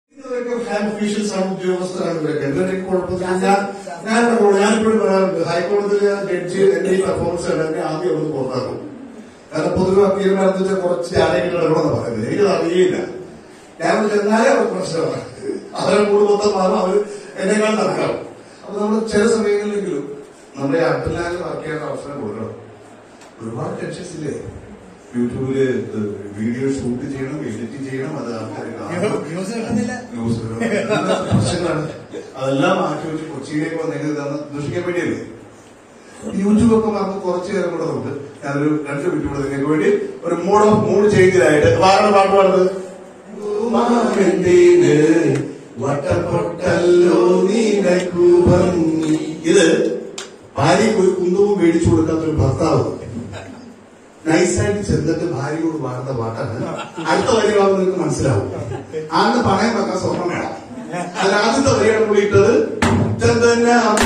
ഇതൊക്കെ hand officials ആണ് ഉദ്യോഗസ്ഥരാണ് ഇവരൊക്കെ ഇവരുടെ കുഴപ്പമില്ല ഞാൻ ഞാൻ ഞാനിപ്പോഴും പറയാറുണ്ട് ഹൈക്കോടതിയിലെ ജഡ്ജി എന്റെ ഈ പെർഫോമൻസ് കണ്ട് എന്നെ ആദ്യം ഒന്ന് പുറത്താക്കും കാരണം പൊതുവെ വക്കീലന്മാരെന്ന് വെച്ചാൽ കുറച്ച് ആരെങ്കിലും ഇടപെടണമെന്ന് പറയുന്നത് എനിക്കത് അറിയില്ല ഞാൻ ചെന്നാലേ അവർ പ്രശ്നമാണ് അവരെ കൂടെ മൊത്തം മാറും അവർ എന്നെക്കാൾ നടക്കാം അപ്പൊ നമ്മൾ ചില സമയങ്ങളിലെങ്കിലും നമ്മുടെ അട്ടലാല് വർക്ക് ചെയ്യാൻ അവസരം കൊടുക്കണം ഒരുപാട് ടെൻഷൻസ് ഇല്ലേ യൂട്യൂബില് വീഡിയോ ഷൂട്ട് ചെയ്യണം എഡിറ്റ് ചെയ്യണം അത് ആൾക്കാർ കാണണം ന്യൂസ് കിട്ടുന്നില്ല ന്യൂസ് പ്രശ്നങ്ങളാണ് അതെല്ലാം മാറ്റി വെച്ച് കൊച്ചിയിലേക്ക് വന്നെങ്കിൽ ഇതാണ് ദൂഷിക്കാൻ വേണ്ടിയല്ലേ യൂട്യൂബ് ഒക്കെ നമുക്ക് കുറച്ച് നേരം കൂടെ നമുക്ക് ഞാനൊരു രണ്ട് മിനിറ്റ് കൂടെ നിങ്ങൾക്ക് വേണ്ടി ഒരു മൂഡ് ഓഫ് മൂഡ് ചേഞ്ചിലായിട്ട് ആരാണ് പാട്ട് പാടുന്നത് ഉമാവെന്തീന് വട്ടപ്പൊട്ടല്ലോ നീനക്കു ഭംഗി ഇത് ഭാര്യയ്ക്ക് ഒരു കുന്തവും മേടിച്ചു കൊടുക്കാത്ത ഒരു ഭർത്താവ് നൈസായിട്ട് ചെന്നിട്ട് ഭാര്യയോട് പാടുന്ന പാട്ടാണ് അടുത്ത വരികളാവും നിങ്ങൾക്ക് മനസ്സിലാവും അന്ന് പണയം വെക്കാൻ സ്വർണം വേണം അതിൽ ആദ്യത്തെ വരിയാണ് കൂടിയിട്ടത് ചന്ദന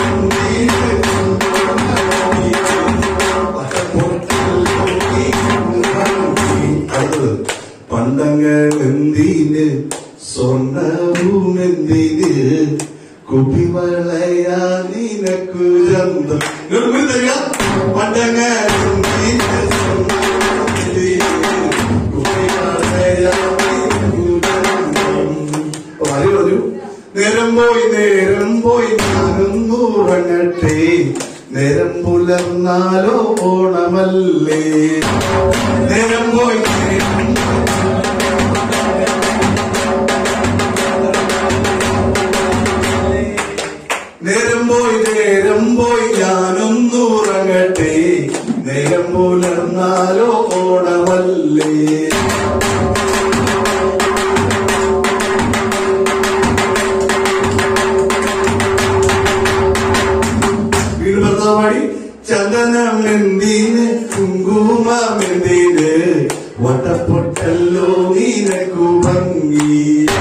അടുത്തത് പണ്ടങ്ങൾ എന്തിന് സ്വർണവും എന്തിന് കുപ്പിവളയാ നിനക്കു ചന്തം ഇങ്ങോട്ട് തരിക പണ്ടങ്ങൾ എന്തിന് സ്വർണ്ണവും എന്തിന് കുപ്പിവളയാ നിനക്കു ചന്തം. അപ്പൊ വരി പറഞ്ഞു നേരം പോയി നേരം പോയി ഞാനൊന്നു ഉറങ്ങട്ടെ നേരം പുലർന്നാലോ ഓണമല്ലേ നേരം പോയി നേരം നേരം പോയി നേരം പോയി ഞാനൊന്നു ഉറങ്ങട്ടെ നേരം പുലർന്നാലോ ഓണമല്ലേ വീട് ഭർത്താവാടി ചന്ദനം എന്തിന് കുങ്കുമം എന്തിന് വട്ടപ്പൊട്ടല്ലോ നീനക്കു ഭംഗി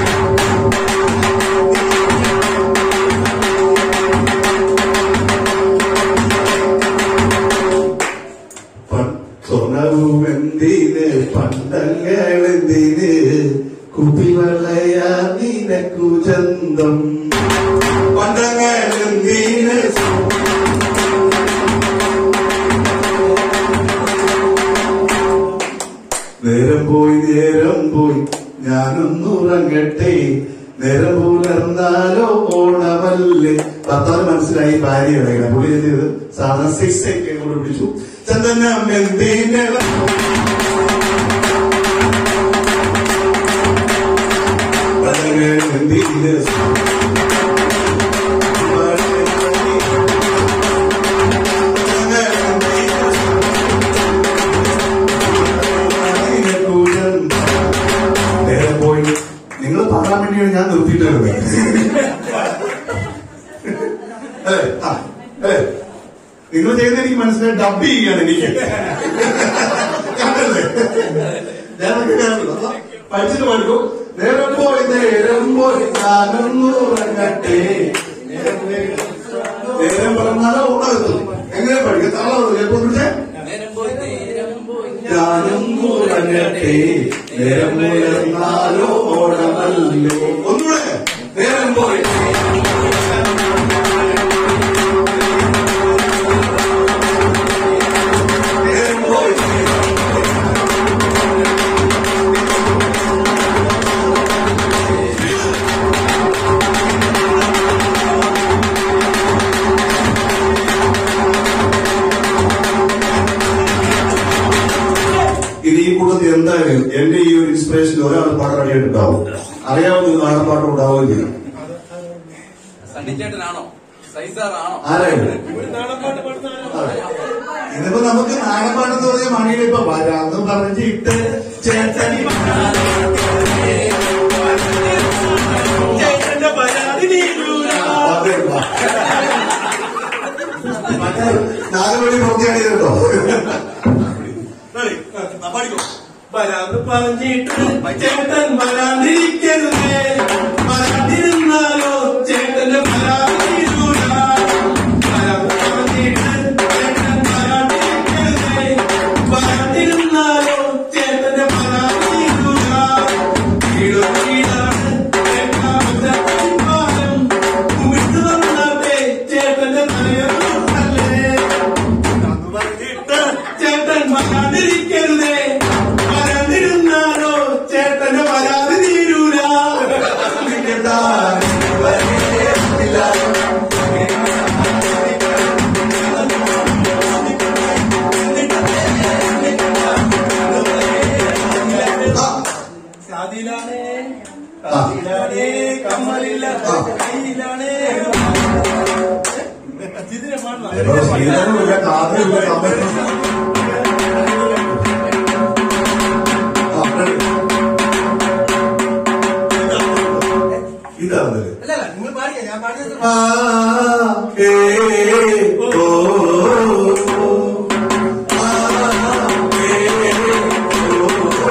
പ- സ്വർണവും എന്തിന് പണ്ടങ്ങൾ എന്തിന് കുപ്പിവളയാ നിനക്കു ചന്തം പണ്ടങ്ങൾ എന്തിന് നേരം പോയി നേരം പോയി ഞാനൊന്നു ഉറങ്ങട്ടെ നേരം പുലർന്നാലോ ഓണമല്ലേ ഭർത്താവ് മനസ്സിലായി ഭാര്യ ഇറങ്ങണം പുള്ളി എന്ത് ചെയ്ത് സാധാരണ സിക്സ് സെക്കൻഡ് കൂടെ പിടിച്ചു ചന്ദനം എന്തിന് പടങ്ങൾ എന്തിന് നേരം പോയി നിങ്ങൾ പാടാൻ വേണ്ടിയാണ് ഞാൻ നിർത്തിയിട്ട് വരുന്നത് അല്ലേ ആ അല്ലേ നിങ്ങൾ ചെയ്യുന്ന എനിക്ക് മനസ്സിലായി ഡബ് ചെയ്യാണ് എനിക്ക് കണ്ടല്ലേ ഞാനൊക്കെ കാണുന്നു അപ്പൊ പഠിച്ചിട്ട് പഠിക്കും നേരം പോയി നേരം പോയി ഞാനൊന്നു ഉറങ്ങട്ടെ നേരം പറഞ്ഞാലോ ഉണർത്തും എങ്ങനെ പഠിക്കും തളർന്നു എപ്പോ പിടിച്ചേ ഞാനും ഉറങ്ങട്ടെ നേരം മുയർന്നാലോ ഓണമല്ലോ ഒന്നുകൂടെ നേരം പോയി നേരം പോയി ഇത് ഈ കൂട്ടത്തിൽ എന്തായാലും എന്റെ ഈ ഒരു ഇൻസ്പിറേഷൻ ഒരാൾ പാട്ട് റെഡിയായിട്ടുണ്ടാവും അറിയാവുന്ന നാടൻപാട്ട് ഉണ്ടാവുകയില്ല സണ്ണിച്ചേട്ടനാണോ സൈസാറാണോ ആരായാലും ഇതിപ്പോ നമുക്ക് നാടൻപാട്ടെന്ന് പറഞ്ഞ മണിയുടെ ഇപ്പൊ വരാന്ന് പറഞ്ഞിട്ട് ചേട്ടനി ചേട്ടന്റെ പരാതി നീരൂല അതെ, വാ. മറ്റേ നാല് മണി നോക്കിയാണ് കേട്ടോ വരാന്ന് പറഞ്ഞിട്ട് ചേട്ടൻ വരാതിരിക്കരുതേ വരാതിരുന്നാലോ ചേട്ടന്റെ പരാതി തീരൂല. വരാന്ന് പറഞ്ഞിട്ട് ചേട്ടൻ വരാതിരിക്കരുതേ വരാതിരുന്നാലോ ചേട്ടന്റെ പരാതി തീരൂല. വീടോ വീടാണ് ചേട്ടാ കാതിലാണേ കാതിലാണേ കമ്മലില്ല ആ. കയ്യിലാണേ ഇതിനെ പാടണം ഏതോ ശ്രീധരനുമില്ല കാതിലുമില്ല കമ്മലില്ല ആ, ready. ഇതാണ് അല്ല അല്ല നിങ്ങൾ പാടിയ ഞാൻ പാടിയത് ആ, ഏ, ഓ, ആ, ഏ, ഓ,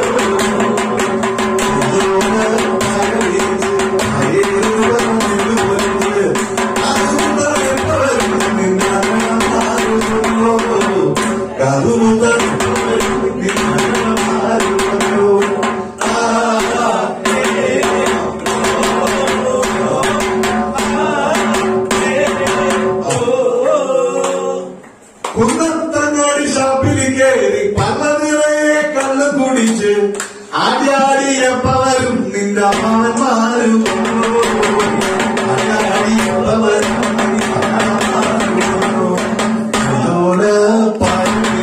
കുന്നത്തങ്ങാടി ഷാപ്പിൽ കയറി പല നിറയെ കള്ള് കുടിച്ച് ആദ്യാടിയപ്പവരും നിന്റെ അമ്മാവന്മാരും ആദ്യാടിയപ്പവരും നിന്റെ അമ്മാവന്മാരും. അതോടെ പാടി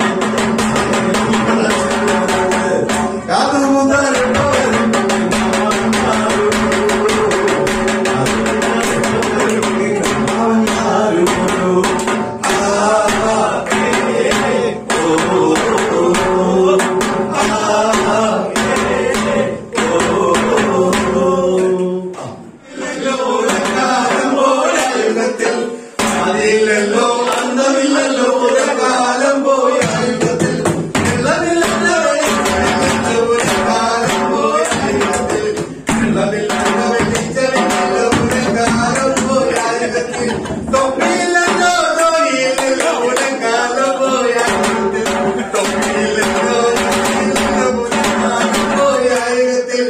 കാതുകുതരപ്പവരും നിന്റെ അമ്മാവന്മാരും. അതോടെ നിന്റെ അമ്മാവന്മാരും. അതില്ലല്ലോ അന്തമില്ലല്ലോ ഒരു കാലം പോയ യുഗത്തിൽ വെള്ളമില്ലല്ലോ ഒരു കാലം പോയ യുഗത്തിൽ വെള്ളമില്ലല്ലോ വെളിച്ചമില്ലല്ലോ ഒരു കാലം പോയ യുഗത്തിൽ തൊപ്പിയില്ലല്ലോ തോണിയില്ലല്ലോ ഒരു കാലം പോയ യുഗത്തിൽ തൊപ്പിയില്ലല്ലോ തോണിയില്ലല്ലോ ഒരു കാലം പോയ യുഗത്തിൽ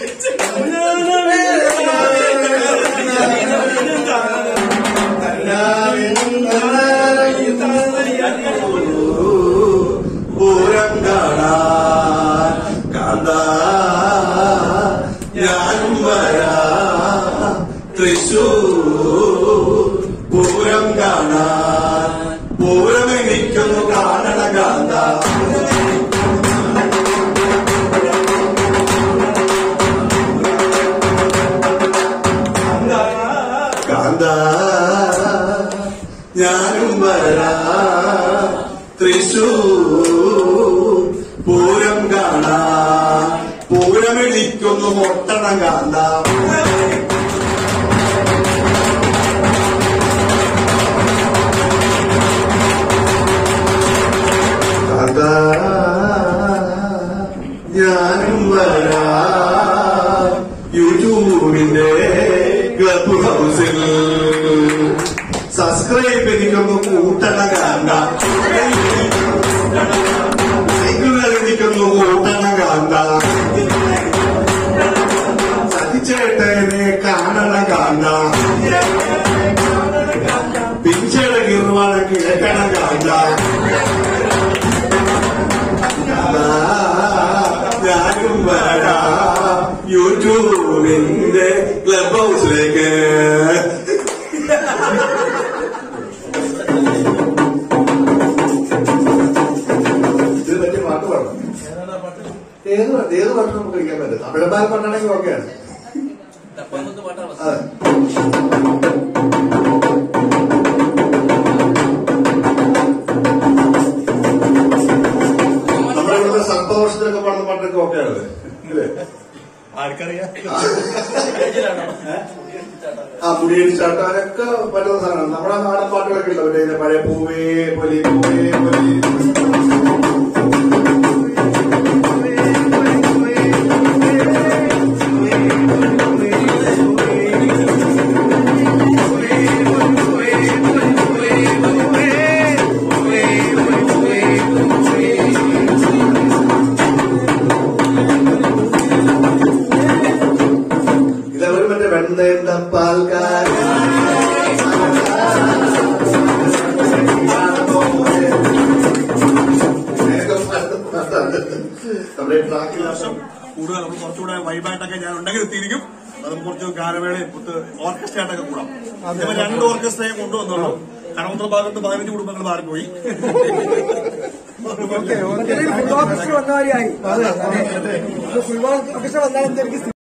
പൂരം കാണാൻ കാന്ത ഞാനും വരാ തൃശൂർ പൂരം കാണാൻ പൂരം എനിക്കൊന്നു കാണണ കാന്ത കാന്ത ഞാനും വരാ തൃശൂർ പൂരം കാണാ പൂരമെണിക്കൊന്നു മൊട്ടണ കാന്ത കാന്ത ഞാനും വരാ യൂട്യൂബിന്റെ ക്ലബ് ഹൗസിൽ സബ്സ്ക്രൈബ് എനിക്കൊന്ന് കൂട്ടണ കാന്ത ലൈക്കുകൾ എനിക്കൊന്ന് കൂട്ടണ കാന്ത സതിച്ചേട്ടനെ കാണണ കാന്ത പിഞ്ചട കിറുവാണ് കേൾക്കണ കാന്ത ഞാനും വരാ യൂട്യൂബിന്റെ ക്ലബ് ഹൗസിലേക്ക് ഇത് പറ്റിയ പാട്ട് പാടണം ഏത് പാട്ട് ഏത് പാട്ട് നമുക്ക് കളിക്കാൻ പറ്റും തമിഴന്മാർ പാട്ടാണെങ്കിൽ ഓക്കെയാണ് ഡപ്പാന്നൊക്കെ പാട്ടാണ് അതെ നമ്മുടെ ഇവിടുത്തെ സന്തോഷത്തിലൊക്കെ പാടുന്ന പാട്ടൊക്കെ ഓക്കെയാണ് ഇല്ലേ ആർക്കറിയാം ആ മുടിയടി ചാട്ടാനൊക്കെ പറ്റുന്ന സാധനമാണ് നമ്മുടെ നാടൻ പാട്ടുകളൊക്കെ ഉണ്ടോ മറ്റേ ഇതിന്റെ പഴയ പൂവേ പൊലി പൂവേ പൊലി ഇതവര് മറ്റേ വെണ്ണ പാൽക്കാരൻ നമ്മുടെ ട്രാക്കിൽ വർഷം കൂടുതൽ നമുക്ക് കുറച്ചുകൂടെ വൈബായിട്ടൊക്കെ ഞാൻ ഉണ്ടെങ്കിൽ എത്തിയിരിക്കും അത് നമുക്ക് കുറച്ച് ഗാനമേളയും പുത്ത് ഓർക്കസ്ട്ര ആയിട്ടൊക്കെ കൂടാം ഇപ്പൊ രണ്ട് ഓർക്കസ്ട്രയെ കൊണ്ടുവന്നുള്ളൂ കടമത്ര ഭാഗത്ത് പതിനഞ്ച് കുടുംബങ്ങൾ മാറിപ്പോയി ഫുൾ ഓർക്കസ്ട്ര വന്ന മാതിരിയായി ഫുൾ ഓർക്കസ്ട്ര വന്നാൽ എന്തായിരിക്കും